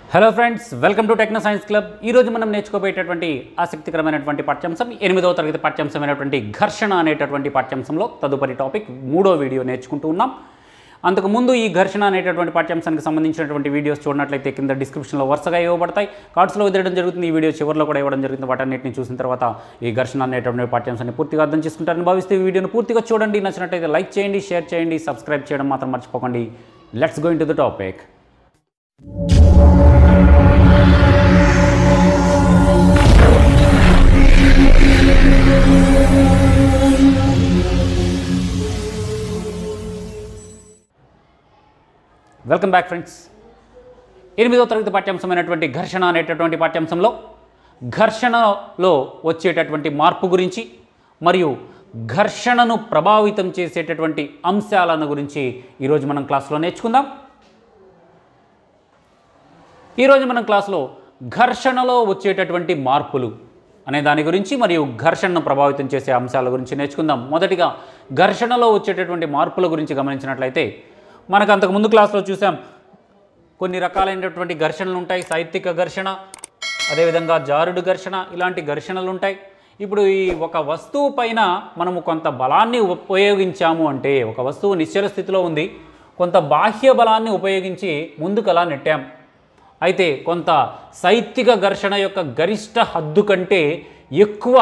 hello friends welcome to techno science club ఈరోజు మనం నేర్చుకోబోయేటటువంటి ఆసక్తికరమైనటువంటి పాఠ్యాంశం ఎనిమిదవ తరగతి పాఠ్యాంశమైనటువంటి ఘర్షణ అనేటటువంటి పాఠ్యాంశంలో తదుపరి టాపిక్ మూడో వీడియో నేర్చుకుంటూ ఉన్నాం అంతకుముందు ఈ ఘర్షణ అనేటటువంటి పాఠ్యాంశానికి సంబంధించినటువంటి వీడియోస్ చూడనట్లయితే కింద డిస్క్రిప్షన్లో వరుసగా ఇవ్వబడతాయి కార్డ్స్లో వదిలేయడం జరుగుతుంది ఈ వీడియో చివరిలో కూడా ఇవ్వడం జరుగుతుంది వాటన్నిటిని చూసిన తర్వాత ఈ ఘర్షణ అనేటటువంటి పాఠ్యాంశాన్ని పూర్తిగా అర్థం చేసుకుంటారని భావిస్తే ఈ వీడియోను పూర్తిగా చూడండి నచ్చినట్లయితే లైక్ చేయండి షేర్ చేయండి సబ్స్క్రైబ్ చేయడం మాత్రం మర్చిపోకండి let's go into the topic welcome back friends ఎనిమిదో తరగతి పాఠ్యాంశమైనటువంటి ఘర్షణ అనేటటువంటి పాఠ్యాంశంలో ఘర్షణలో వచ్చేటటువంటి మార్పు గురించి మరియు ఘర్షణను ప్రభావితం చేసేటటువంటి అంశాలను గురించి ఈరోజు మనం క్లాస్లో నేర్చుకుందాం ఈరోజు మనం క్లాస్లో ఘర్షణలో వచ్చేటటువంటి మార్పులు అనే దాని గురించి మరియు ఘర్షణను ప్రభావితం చేసే అంశాల గురించి నేర్చుకుందాం మొదటిగా ఘర్షణలో వచ్చేటటువంటి మార్పుల గురించి గమనించినట్లయితే మనకు అంతకు ముందు క్లాస్లో చూసాం కొన్ని రకాలైనటువంటి ఘర్షణలు ఉంటాయి సాహిత్యక ఘర్షణ అదేవిధంగా జారుడు ఘర్షణ ఇలాంటి ఘర్షణలు ఉంటాయి ఇప్పుడు ఈ ఒక వస్తువు పైన మనము కొంత బలాన్ని ఉపయోగించాము అంటే ఒక వస్తువు నిశ్చల స్థితిలో ఉంది కొంత బాహ్య బలాన్ని ఉపయోగించి ముందుకు అలా నెట్టాం అయితే కొంత సాహిత్యక ఘర్షణ యొక్క గరిష్ట హద్దు కంటే ఎక్కువ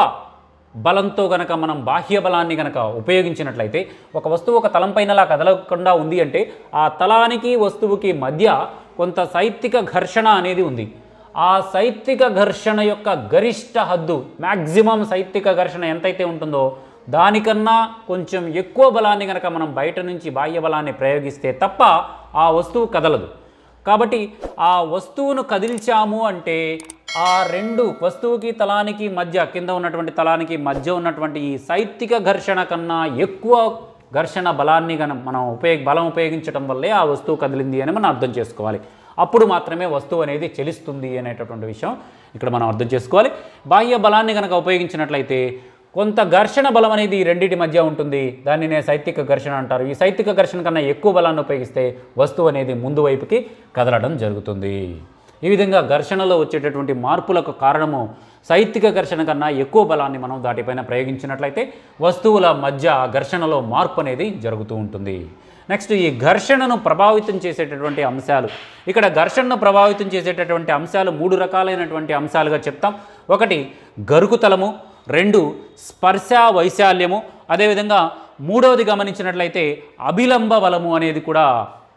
బలంతో గనక మనం బాహ్య బలాన్ని గనక ఉపయోగించినట్లయితే ఒక వస్తువు ఒక తలం పైనలా కదలకుండా ఉంది అంటే ఆ తలానికి వస్తువుకి మధ్య కొంత సాహిత్యక ఘర్షణ అనేది ఉంది ఆ సాహిత్యక ఘర్షణ యొక్క గరిష్ట హద్దు మ్యాక్సిమం సాహిత్యక ఘర్షణ ఎంతైతే ఉంటుందో దానికన్నా కొంచెం ఎక్కువ బలాన్ని గనక మనం బయట నుంచి బాహ్య బలాన్ని ప్రయోగిస్తే తప్ప ఆ వస్తువు కదలదు కాబట్టి ఆ వస్తువును కదిల్చాము అంటే ఆ రెండు వస్తువుకి తలానికి మధ్య కింద ఉన్నటువంటి తలానికి మధ్య ఉన్నటువంటి ఈ సాహిత్యక ఘర్షణ కన్నా ఎక్కువ ఘర్షణ బలాన్ని గన మనం ఉపయోగ బలం ఉపయోగించడం వల్లే ఆ వస్తువు కదిలింది అని మనం అర్థం చేసుకోవాలి అప్పుడు మాత్రమే వస్తువు అనేది చెలిస్తుంది అనేటటువంటి విషయం ఇక్కడ మనం అర్థం చేసుకోవాలి బాహ్య బలాన్ని కనుక ఉపయోగించినట్లయితే కొంత ఘర్షణ బలం అనేది ఈ రెండింటి మధ్య ఉంటుంది దానినే సాహిత్యక ఘర్షణ అంటారు ఈ సాహిత్యక ఘర్షణ కన్నా ఎక్కువ బలాన్ని ఉపయోగిస్తే వస్తువు అనేది ముందు వైపుకి కదలడం జరుగుతుంది ఈ విధంగా ఘర్షణలో వచ్చేటటువంటి మార్పులకు కారణము సాహిత్యక ఘర్షణ కన్నా ఎక్కువ బలాన్ని మనం దాటిపైన ప్రయోగించినట్లయితే వస్తువుల మధ్య ఆ ఘర్షణలో మార్పు అనేది జరుగుతూ ఉంటుంది నెక్స్ట్ ఈ ఘర్షణను ప్రభావితం చేసేటటువంటి అంశాలు ఇక్కడ ఘర్షణను ప్రభావితం చేసేటటువంటి అంశాలు మూడు రకాలైనటువంటి అంశాలుగా చెప్తాం ఒకటి గరుకుతలము రెండు స్పర్శ వైశాల్యము అదేవిధంగా మూడవది గమనించినట్లయితే అభిలంబ బలము అనేది కూడా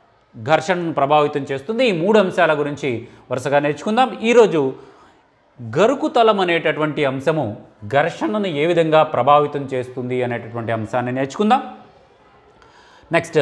ఘర్షణను ప్రభావితం చేస్తుంది ఈ మూడు అంశాల గురించి వరుసగా నేర్చుకుందాం ఈరోజు గరుకుతలం అనేటటువంటి అంశము ఘర్షణను ఏ విధంగా ప్రభావితం చేస్తుంది అనేటటువంటి అంశాన్ని నేర్చుకుందాం నెక్స్ట్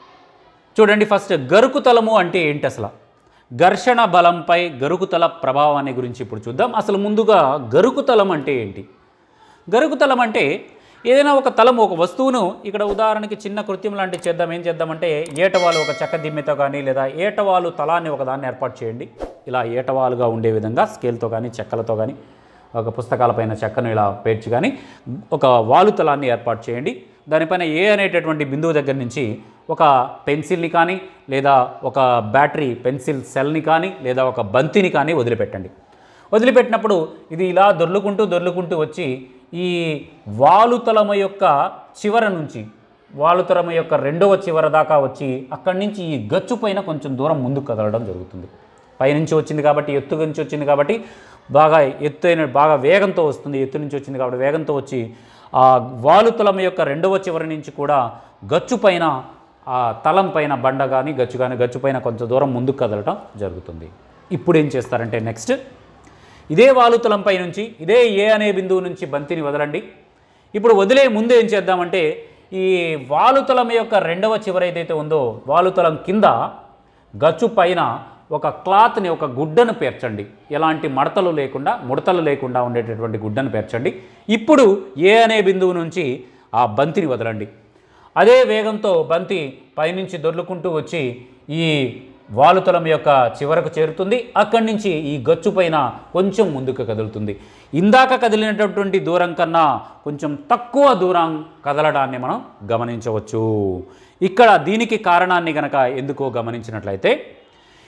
చూడండి ఫస్ట్ గరుకుతలము అంటే ఏంటి అసలు ఘర్షణ బలంపై గరుకుతల ప్రభావాన్ని గురించి ఇప్పుడు చూద్దాం అసలు ముందుగా గరుకుతలం అంటే ఏంటి గరుకుతలం అంటే ఏదైనా ఒక తలం ఒక వస్తువును ఇక్కడ ఉదాహరణకి చిన్న కృత్యం లాంటివి చేద్దాం ఏం చేద్దామంటే ఏటవాలు ఒక చెక్క దిమ్మెతో కానీ లేదా ఏటవాలు తలాన్ని ఒకదాన్ని ఏర్పాటు చేయండి ఇలా ఏటవాలుగా ఉండే విధంగా స్కేల్తో కానీ చెక్కలతో కానీ ఒక పుస్తకాలపైన చెక్కను ఇలా పేర్చి కానీ ఒక వాలు తలాన్ని ఏర్పాటు చేయండి దానిపైన ఏ అనేటటువంటి బిందువు దగ్గర నుంచి ఒక పెన్సిల్ని కానీ లేదా ఒక బ్యాటరీ పెన్సిల్ సెల్ని కానీ లేదా ఒక బంతిని కానీ వదిలిపెట్టండి వదిలిపెట్టినప్పుడు ఇది ఇలా దొర్లుకుంటూ దొర్లుకుంటూ వచ్చి ఈ వాలుతలమ యొక్క చివర నుంచి వాలుతలమ యొక్క రెండవ చివర దాకా వచ్చి అక్కడి నుంచి ఈ గచ్చు పైన కొంచెం దూరం ముందుకు కదలడం జరుగుతుంది పైనుంచి వచ్చింది కాబట్టి ఎత్తు నుంచి వచ్చింది కాబట్టి బాగా ఎత్తైన బాగా వేగంతో వస్తుంది ఎత్తు నుంచి వచ్చింది కాబట్టి వేగంతో వచ్చి ఆ వాలుతలం యొక్క రెండవ చివరి నుంచి కూడా గచ్చు పైన ఆ తలం పైన బండ కానీ గచ్చు కానీ గచ్చు పైన కొంచెం దూరం ముందుకు కదలటం జరుగుతుంది ఇప్పుడు ఏం చేస్తారంటే నెక్స్ట్ ఇదే వాలుతలంపై నుంచి ఇదే ఏ అనే బిందువు నుంచి బంతిని వదలండి ఇప్పుడు వదిలే ముందు ఏం చేద్దామంటే ఈ వాలుతలం యొక్క రెండవ చివర ఏదైతే ఉందో వాలుతలం కింద గచ్చు పైన ఒక క్లాత్ని ఒక గుడ్డను పేర్చండి ఎలాంటి మడతలు లేకుండా ముడతలు లేకుండా ఉండేటటువంటి గుడ్డను పేర్చండి ఇప్పుడు ఏ అనే బిందువు నుంచి ఆ బంతిని వదలండి అదే వేగంతో బంతి పైనుంచి దొర్లుకుంటూ వచ్చి ఈ వాలుతలం యొక్క చివరకు చేరుతుంది అక్కడి నుంచి ఈ గచ్చు పైన కొంచెం ముందుకు కదులుతుంది ఇందాక కదిలినటువంటి దూరం కన్నా కొంచెం తక్కువ దూరం కదలడాన్ని మనం గమనించవచ్చు ఇక్కడ దీనికి కారణాన్ని గనక ఎందుకో గమనించినట్లయితే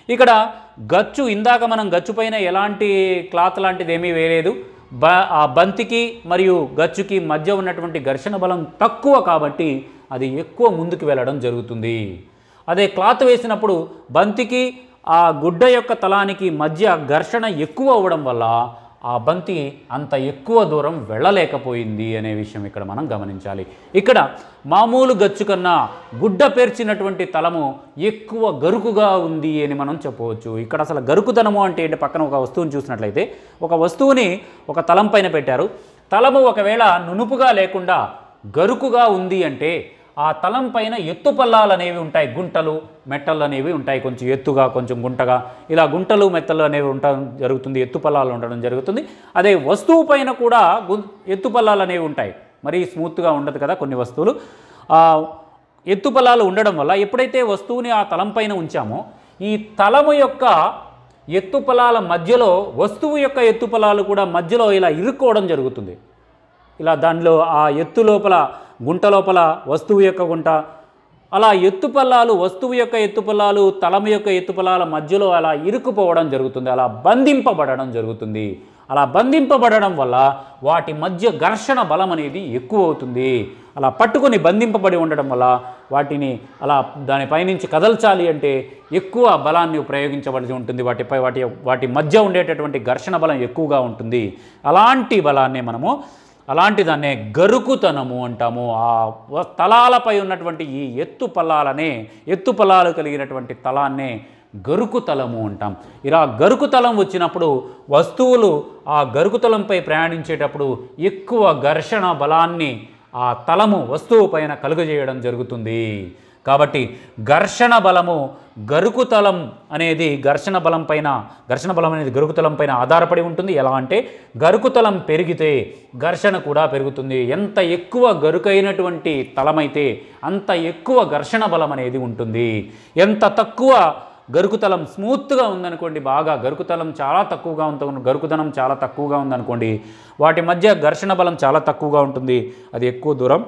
ఇక్కడ గచ్చు ఇందాక మనం గచ్చు పైన ఎలాంటి క్లాత్ లాంటిది ఏమీ వేయలేదు బ ఆ బంతికి మరియు గచ్చుకి మధ్య ఉన్నటువంటి ఘర్షణ బలం తక్కువ కాబట్టి అది ఎక్కువ ముందుకు వెళ్ళడం జరుగుతుంది అదే క్లాత్ వేసినప్పుడు బంతికి ఆ గుడ్డ యొక్క తలానికి మధ్య ఘర్షణ ఎక్కువ అవ్వడం వల్ల ఆ బంతి అంత ఎక్కువ దూరం వెళ్ళలేకపోయింది అనే విషయం ఇక్కడ మనం గమనించాలి ఇక్కడ మామూలు గచ్చు కన్నా గుడ్డ పేర్చినటువంటి తలము ఎక్కువ గరుకుగా ఉంది అని మనం చెప్పవచ్చు ఇక్కడ అసలు గరుకుతనము అంటే ఏంటి పక్కన ఒక వస్తువుని చూసినట్లయితే ఒక వస్తువుని ఒక తలం పైన పెట్టారు తలము ఒకవేళ నునుపుగా లేకుండా గరుకుగా ఉంది అంటే ఆ తలం పైన ఎత్తు పల్లాలు అనేవి ఉంటాయి గుంటలు మెట్టలు అనేవి ఉంటాయి కొంచెం ఎత్తుగా కొంచెం గుంటగా ఇలా గుంటలు మెత్తలు అనేవి ఉండడం జరుగుతుంది ఎత్తు పల్లాలు ఉండడం జరుగుతుంది అదే వస్తువు పైన కూడా గు ఎత్తు పల్లాలు అనేవి ఉంటాయి మరీ స్మూత్గా ఉండదు కదా కొన్ని వస్తువులు ఆ ఎత్తు పల్లాలు ఉండడం వల్ల ఎప్పుడైతే వస్తువుని ఆ తలం పైన ఉంచామో ఈ తలము యొక్క ఎత్తు పొలాల మధ్యలో వస్తువు యొక్క ఎత్తు పొలాలు కూడా మధ్యలో ఇలా ఇరుక్కోవడం జరుగుతుంది ఇలా దానిలో ఆ ఎత్తు లోపల గుంట లోపల వస్తువు యొక్క గుంట అలా ఎత్తు పల్లాలు వస్తువు యొక్క ఎత్తు పల్లాలు తలము యొక్క ఎత్తు పల్లాల మధ్యలో అలా ఇరుక్కుపోవడం జరుగుతుంది అలా బంధింపబడడం జరుగుతుంది అలా బంధింపబడడం వల్ల వాటి మధ్య ఘర్షణ బలం అనేది ఎక్కువ అవుతుంది అలా పట్టుకొని బంధింపబడి ఉండడం వల్ల వాటిని అలా దానిపై నుంచి కదల్చాలి అంటే ఎక్కువ బలాన్ని ప్రయోగించవలసి ఉంటుంది వాటిపై వాటి వాటి మధ్య ఉండేటటువంటి ఘర్షణ బలం ఎక్కువగా ఉంటుంది అలాంటి బలాన్ని మనము అలాంటి దాన్నే గరుకుతనము అంటాము ఆ వ- తలాలపై ఉన్నటువంటి ఈ ఎత్తు పల్లాలనే ఎత్తు పల్లాలు కలిగినటువంటి తలాన్నే గరుకుతలము అంటాం ఇలా గరుకుతలం వచ్చినప్పుడు వస్తువులు ఆ గరుకుతలంపై ప్రయాణించేటప్పుడు ఎక్కువ ఘర్షణ బలాన్ని ఆ తలము వస్తువు పైన కలుగజేయడం జరుగుతుంది కాబట్టి ఘర్షణ బలము గరుకుతలం అనేది ఘర్షణ బలం పైన ఘర్షణ బలం అనేది గరుకుతలం పైన ఆధారపడి ఉంటుంది ఎలా అంటే గరుకుతలం పెరిగితే ఘర్షణ కూడా పెరుగుతుంది ఎంత ఎక్కువ గరుకైనటువంటి తలమైతే అంత ఎక్కువ ఘర్షణ బలం అనేది ఉంటుంది ఎంత తక్కువ గరుకుతలం స్మూత్గా ఉందనుకోండి బాగా గరుకుతలం చాలా తక్కువగా ఉంటుంది గరుకుతనం చాలా తక్కువగా ఉందనుకోండి వాటి మధ్య ఘర్షణ బలం చాలా తక్కువగా ఉంటుంది అది ఎక్కువ దూరం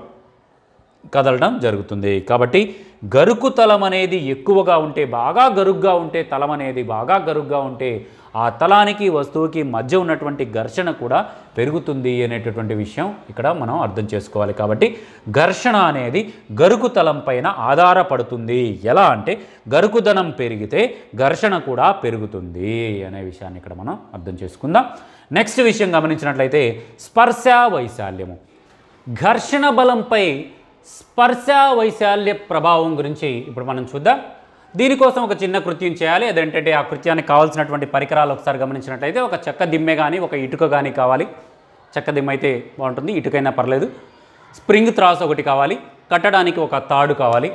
కదలడం జరుగుతుంది కాబట్టి గరుకు తలం అనేది ఎక్కువగా ఉంటే బాగా గరుగ్గా ఉంటే తలం అనేది బాగా గరుగ్గా ఉంటే ఆ తలానికి వస్తువుకి మధ్య ఉన్నటువంటి ఘర్షణ కూడా పెరుగుతుంది అనేటటువంటి విషయం ఇక్కడ మనం అర్థం చేసుకోవాలి కాబట్టి ఘర్షణ అనేది గరుకు తలం పైన ఆధారపడుతుంది ఎలా అంటే గరుకుదనం పెరిగితే ఘర్షణ కూడా పెరుగుతుంది అనే విషయాన్ని ఇక్కడ మనం అర్థం చేసుకుందాం నెక్స్ట్ విషయం గమనించినట్లయితే స్పర్శ వైశాల్యము ఘర్షణ బలంపై స్పర్శ వైశాల్య ప్రభావం గురించి ఇప్పుడు మనం చూద్దాం దీనికోసం ఒక చిన్న కృత్యం చేయాలి అదేంటంటే ఆ కృత్యానికి కావాల్సినటువంటి పరికరాలు ఒకసారి గమనించినట్లయితే ఒక చెక్క దిమ్మె కానీ ఒక ఇటుక కానీ కావాలి చెక్క దిమ్మ అయితే బాగుంటుంది ఇటుకైనా పర్లేదు స్ప్రింగ్ త్రాస్ ఒకటి కావాలి కట్టడానికి ఒక తాడు కావాలి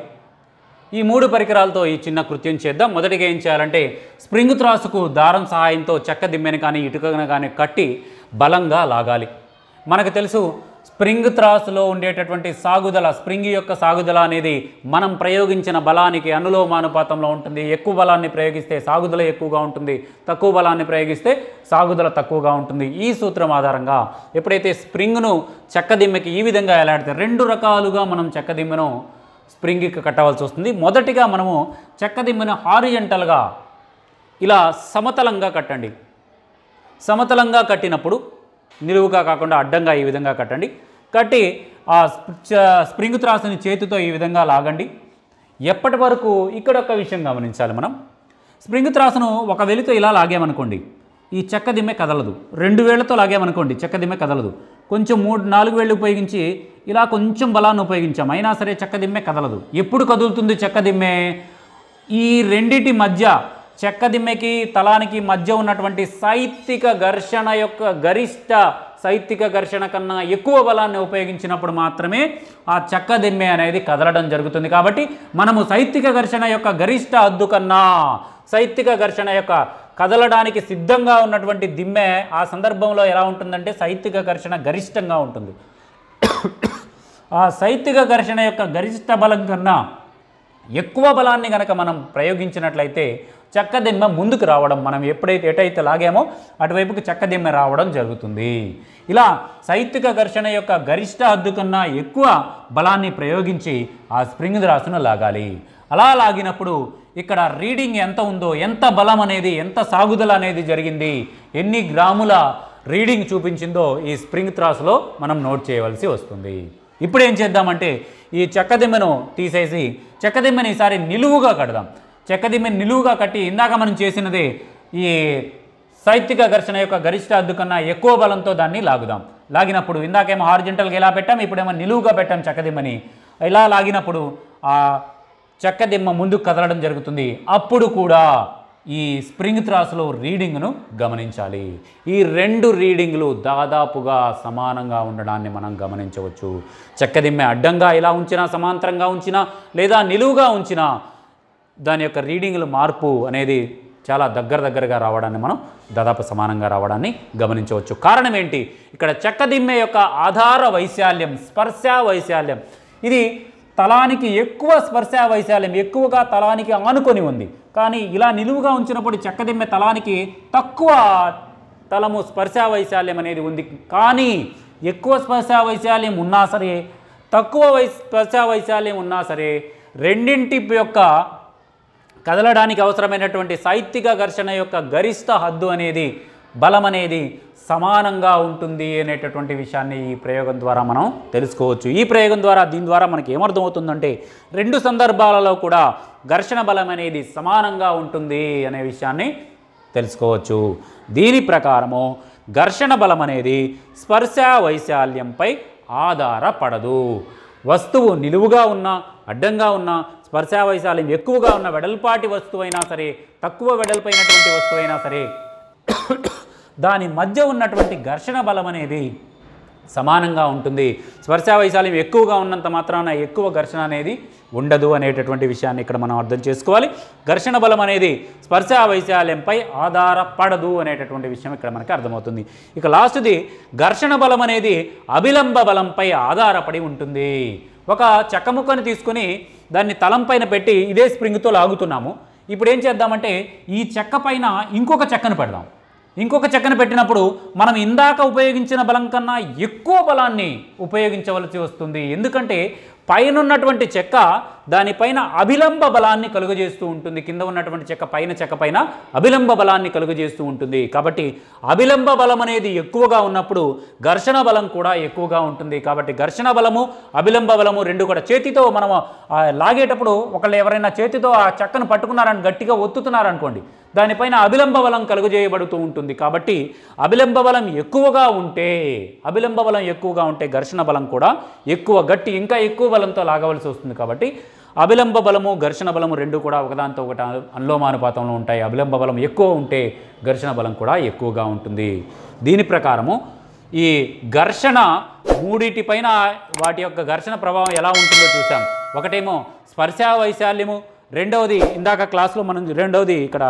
ఈ మూడు పరికరాలతో ఈ చిన్న కృత్యం చేద్దాం మొదటిగా ఏం చేయాలంటే స్ప్రింగ్ త్రాసుకు దారం సహాయంతో చెక్క దిమ్మెని కానీ ఇటుకను కానీ కట్టి బలంగా లాగాలి మనకు తెలుసు స్ప్రింగ్ త్రాసులో ఉండేటటువంటి సాగుదల స్ప్రింగ్ యొక్క సాగుదల అనేది మనం ప్రయోగించిన బలానికి అనులోమానుపాతంలో ఉంటుంది ఎక్కువ బలాన్ని ప్రయోగిస్తే సాగుదల ఎక్కువగా ఉంటుంది తక్కువ బలాన్ని ప్రయోగిస్తే సాగుదల తక్కువగా ఉంటుంది ఈ సూత్రం ఆధారంగా ఎప్పుడైతే స్ప్రింగ్ను చెక్క దిమ్మెకి ఈ విధంగా ఎలాడితే రెండు రకాలుగా మనం చెక్క దిమ్మెను స్ప్రింగ్కి కట్టవలసి వస్తుంది మొదటిగా మనము చెక్క దిమ్మెను హారిజంటల్గా ఇలా సమతలంగా కట్టండి సమతలంగా కట్టినప్పుడు నిలువుగా కాకుండా అడ్డంగా ఈ విధంగా కట్టండి కట్టి ఆ స్ప్- చ- స్ప్రింగ్ త్రాసుని చేతితో ఈ విధంగా లాగండి ఎప్పటి వరకు ఇక్కడ ఒక విషయం గమనించాలి మనం స్ప్రింగ్ త్రాసును ఒక వెలితో ఇలా లాగామనుకోండి ఈ చెక్క దిమ్మె కదలదు రెండు వేళ్లతో లాగామనుకోండి చెక్క దిమ్మె కదలదు కొంచెం మూడు నాలుగు వేళ్ళు ఉపయోగించి ఇలా కొంచెం బలాన్ని ఉపయోగించాం అయినా సరే చెక్క దిమ్మె కదలదు ఎప్పుడు కదులుతుంది చెక్క దిమ్మె ఈ రెండిటి మధ్య చెక్క దిమ్మెకి తలానికి మధ్య ఉన్నటువంటి సైత్తిక ఘర్షణ యొక్క గరిష్ట సైత్తిక ఘర్షణ కన్నా ఎక్కువ బలాన్ని ఉపయోగించినప్పుడు మాత్రమే ఆ చెక్క దిమ్మె అనేది కదలడం జరుగుతుంది కాబట్టి మనము సైత్తిక ఘర్షణ యొక్క గరిష్ట హద్దు కన్నా సైత్తిక ఘర్షణ యొక్క కదలడానికి సిద్ధంగా ఉన్నటువంటి దిమ్మె ఆ సందర్భంలో ఎలా ఉంటుందంటే సైత్తిక ఘర్షణ గరిష్టంగా ఉంటుంది ఆ సైత్తిక ఘర్షణ యొక్క గరిష్ట బలం కన్నా ఎక్కువ బలాన్ని గనక మనం ప్రయోగించినట్లయితే చెక్క దిమ్మ ముందుకు రావడం మనం ఎప్పుడైతే ఎటైతే లాగామో అటువైపుకి చెక్క దిమ్మ రావడం జరుగుతుంది ఇలా సైత్తిక ఘర్షణ యొక్క గరిష్ట హద్దు కన్నా ఎక్కువ బలాన్ని ప్రయోగించి ఆ స్ప్రింగ్ రాసును లాగాలి అలా లాగినప్పుడు ఇక్కడ రీడింగ్ ఎంత ఉందో ఎంత బలం అనేది ఎంత సాగుదల అనేది జరిగింది ఎన్ని గ్రాముల రీడింగ్ చూపించిందో ఈ స్ప్రింగ్ త్రాస్లో మనం నోట్ చేయవలసి వస్తుంది ఇప్పుడు ఏం చేద్దామంటే ఈ చెక్కదిమ్మెను తీసేసి చెక్కదిమ్మెని ఈసారి నిలువుగా కడదాం చెక్కదిమ్మెని నిలువుగా కట్టి ఇందాక మనం చేసినది ఈ సైత్తిక ఘర్షణ యొక్క గరిష్ట అద్దు కన్నా ఎక్కువ బలంతో దాన్ని లాగుదాం లాగినప్పుడు ఇందాకేమో హార్జెంటల్గా ఇలా పెట్టాం ఇప్పుడేమో నిలువుగా పెట్టాం చెక్కదిమ్మని ఇలా లాగినప్పుడు ఆ చెక్కదిమ్మ ముందుకు కదలడం జరుగుతుంది అప్పుడు కూడా ఈ స్ప్రింగ్ త్రాస్లో రీడింగ్ను గమనించాలి ఈ రెండు రీడింగ్లు దాదాపుగా సమానంగా ఉండడాన్ని మనం గమనించవచ్చు చెక్కదిమ్మె అడ్డంగా ఇలా ఉంచినా సమాంతరంగా ఉంచినా లేదా నిలువుగా ఉంచినా దాని యొక్క రీడింగ్ల మార్పు అనేది చాలా దగ్గర దగ్గరగా రావడాన్ని మనం దాదాపు సమానంగా రావడాన్ని గమనించవచ్చు కారణం ఏంటి ఇక్కడ చెక్కదిమ్మె యొక్క ఆధార వైశాల్యం స్పర్శ వైశాల్యం ఇది తలానికి ఎక్కువ స్పర్శ వైశాల్యం ఎక్కువగా తలానికి ఆనుకొని ఉంది కానీ ఇలా నిలువుగా ఉంచినప్పుడు చెక్కదిమ్మె తలానికి తక్కువ తలము స్పర్శ వైశాల్యం అనేది ఉంది కానీ ఎక్కువ స్పర్శ వైశాల్యం ఉన్నా సరే తక్కువ వై స్పర్శ వైశాల్యం ఉన్నా సరే రెండింటి యొక్క కదలడానికి అవసరమైనటువంటి సాహిత్యిక ఘర్షణ యొక్క గరిష్ట హద్దు అనేది బలం అనేది సమానంగా ఉంటుంది అనేటటువంటి విషయాన్ని ఈ ప్రయోగం ద్వారా మనం తెలుసుకోవచ్చు ఈ ప్రయోగం ద్వారా దీని ద్వారా మనకి ఏమర్థమవుతుందంటే రెండు సందర్భాలలో కూడా ఘర్షణ బలం అనేది సమానంగా ఉంటుంది అనే విషయాన్ని తెలుసుకోవచ్చు దీని ప్రకారము ఘర్షణ బలం అనేది స్పర్శ వైశాల్యంపై ఆధారపడదు వస్తువు నిలువుగా ఉన్నా అడ్డంగా ఉన్నా స్పర్శ వైశాల్యం ఎక్కువగా ఉన్న వెడల్పాటి వస్తువైనా సరే తక్కువ వెడల్పైనటువంటి వస్తువైనా సరే దాని మధ్య ఉన్నటువంటి ఘర్షణ బలం అనేది సమానంగా ఉంటుంది స్పర్శ వైశాల్యం ఎక్కువగా ఉన్నంత మాత్రాన ఎక్కువ ఘర్షణ అనేది ఉండదు అనేటటువంటి విషయాన్ని ఇక్కడ మనం అర్థం చేసుకోవాలి ఘర్షణ బలం అనేది స్పర్శ వైశాల్యంపై ఆధారపడదు అనేటటువంటి విషయం ఇక్కడ మనకి అర్థమవుతుంది ఇక లాస్ట్ది ఘర్షణ బలం అనేది అభిలంబ బలంపై ఆధారపడి ఉంటుంది ఒక చెక్క ముక్కను తీసుకొని దాన్ని తలం పైన పెట్టి ఇదే స్ప్రింగ్తో లాగుతున్నాము ఇప్పుడు ఏం చేద్దామంటే ఈ చెక్క పైన ఇంకొక చెక్కను పెడదాం ఇంకొక చెక్కను పెట్టినప్పుడు మనం ఇందాక ఉపయోగించిన బలం కన్నా ఎక్కువ బలాన్ని ఉపయోగించవలసి వస్తుంది ఎందుకంటే పైన ఉన్నటువంటి చెక్క దానిపైన అభిలంబ బలాన్ని కలుగజేస్తూ ఉంటుంది కింద ఉన్నటువంటి చెక్క పైన చెక్క పైన అభిలంబ బలాన్ని కలుగజేస్తూ ఉంటుంది కాబట్టి అభిలంబ బలం అనేది ఎక్కువగా ఉన్నప్పుడు ఘర్షణ బలం కూడా ఎక్కువగా ఉంటుంది కాబట్టి ఘర్షణ బలము అభిలంబ బలము రెండు కూడా చేతితో మనం ఆ, లాగేటప్పుడు ఒకళ్ళు ఎవరైనా చేతితో ఆ చెక్కను పట్టుకున్నారని గట్టిగా ఒత్తుతున్నారనుకోండి దానిపైన అభిలంబ బలం కలుగజేయబడుతూ ఉంటుంది కాబట్టి అభిలంబ బలం ఎక్కువగా ఉంటే అభిలంబ బలం ఎక్కువగా ఉంటే ఘర్షణ బలం కూడా ఎక్కువ గట్టి ఇంకా ఎక్కువ బలంతో లాగవలసి వస్తుంది కాబట్టి అభిలంబ బలము ఘర్షణ బలము రెండు కూడా ఒకదాంతో ఒకటి అనులోమానుపాతంలో ఉంటాయి అభిలంబ బలం ఎక్కువ ఉంటే ఘర్షణ బలం కూడా ఎక్కువగా ఉంటుంది దీని ప్రకారము ఈ ఘర్షణ మూడిటిపైన వాటి యొక్క ఘర్షణ ప్రభావం ఎలా ఉంటుందో చూసాం ఒకటేమో స్పర్శ వైశాల్యము రెండవది ఇందాక క్లాస్లో మనం రెండవది ఇక్కడ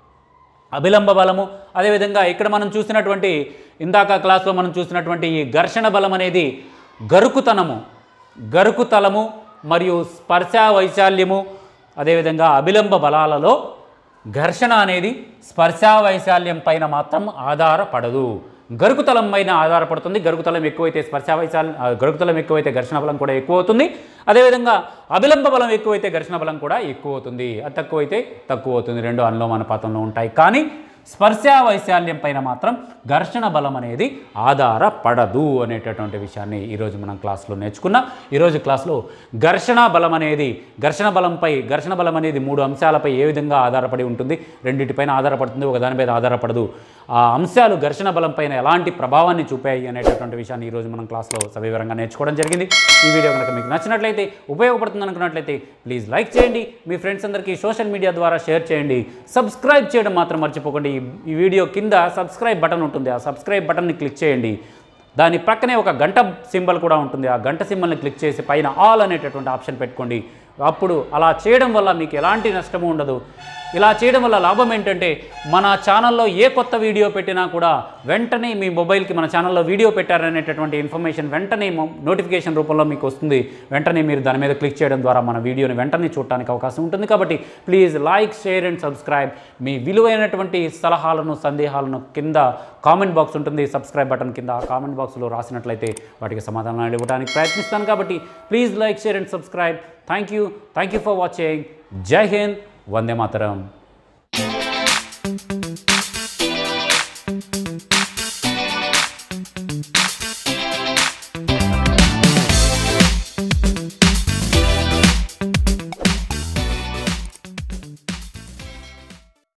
అభిలంబ బలము అదేవిధంగా ఇక్కడ మనం చూసినటువంటి ఇందాక క్లాస్లో మనం చూసినటువంటి ఈ ఘర్షణ బలం అనేది గరుకుతనము గరుకుతలము మరియు స్పర్శ వైశాల్యము అదేవిధంగా అభిలంబ బలాలలో ఘర్షణ అనేది స్పర్శ వైశాల్యం పైన మాత్రం ఆధారపడదు గరుకుతలం పైన ఆధారపడుతుంది గరుకుతలం ఎక్కువైతే స్పర్శ వైశాల్యం ఆ, గరుకుతలం ఎక్కువైతే ఘర్షణ బలం కూడా ఎక్కువ అవుతుంది అదేవిధంగా అభిలంబ బలం ఎక్కువైతే ఘర్షణ బలం కూడా ఎక్కువ అవుతుంది అది తక్కువైతే తక్కువ అవుతుంది రెండు అనులోమానుపాతంలో ఉంటాయి కానీ స్పర్శ వైశాల్యం పైన మాత్రం ఘర్షణ బలం అనేది ఆధారపడదు అనేటటువంటి విషయాన్ని ఈరోజు మనం క్లాస్లో నేర్చుకున్నాం ఈరోజు క్లాస్లో ఘర్షణ బలం అనేది ఘర్షణ బలంపై ఘర్షణ బలం అనేది మూడు అంశాలపై ఏ విధంగా ఆధారపడి ఉంటుంది రెండింటిపైన ఆధారపడుతుంది ఒక దాని మీద ఆధారపడదు ఆ అంశాలు ఘర్షణ బలం పైన ఎలాంటి ప్రభావాన్ని చూపాయి అనేటటువంటి విషయాన్ని ఈరోజు మనం క్లాస్లో సవివరంగా నేర్చుకోవడం జరిగింది ఈ వీడియో కనుక మీకు నచ్చినట్లయితే ఉపయోగపడుతుంది అనుకున్నట్లయితే ప్లీజ్ లైక్ చేయండి మీ ఫ్రెండ్స్ అందరికీ సోషల్ మీడియా ద్వారా షేర్ చేయండి సబ్స్క్రైబ్ చేయడం మాత్రం మర్చిపోకండి ఈ- ఈ వీడియో కింద సబ్స్క్రైబ్ బటన్ ఉంటుంది ఆ సబ్స్క్రైబ్ బటన్ని క్లిక్ చేయండి దాని ప్రక్కనే ఒక గంట సింబల్ కూడా ఉంటుంది ఆ గంట సింబల్ని క్లిక్ చేసి పైన ఆల్ అనేటటువంటి ఆప్షన్ పెట్టుకోండి అప్పుడు అలా చేయడం వల్ల మీకు ఎలాంటి నష్టము ఉండదు ఇలా చేయడం వల్ల లాభం ఏంటంటే మన ఛానల్లో ఏ కొత్త వీడియో పెట్టినా కూడా వెంటనే మీ మొబైల్కి మన ఛానల్లో వీడియో పెట్టారనేటటువంటి ఇన్ఫర్మేషన్ వెంటనే నోటిఫికేషన్ రూపంలో మీకు వస్తుంది వెంటనే మీరు దాని మీద క్లిక్ చేయడం ద్వారా మన వీడియోని వెంటనే చూడడానికి అవకాశం ఉంటుంది కాబట్టి please like share and subscribe మీ విలువైనటువంటి సలహాలను సందేహాలను కింద కామెంట్ బాక్స్ ఉంటుంది సబ్స్క్రైబ్ బటన్ కింద ఆ కామెంట్ బాక్స్లో రాసినట్లయితే వాటికి సమాధానాలు ఇవ్వడానికి ప్రయత్నిస్తాను కాబట్టి please like share and subscribe thank you thank you for watching Jai Hind Vande Mataram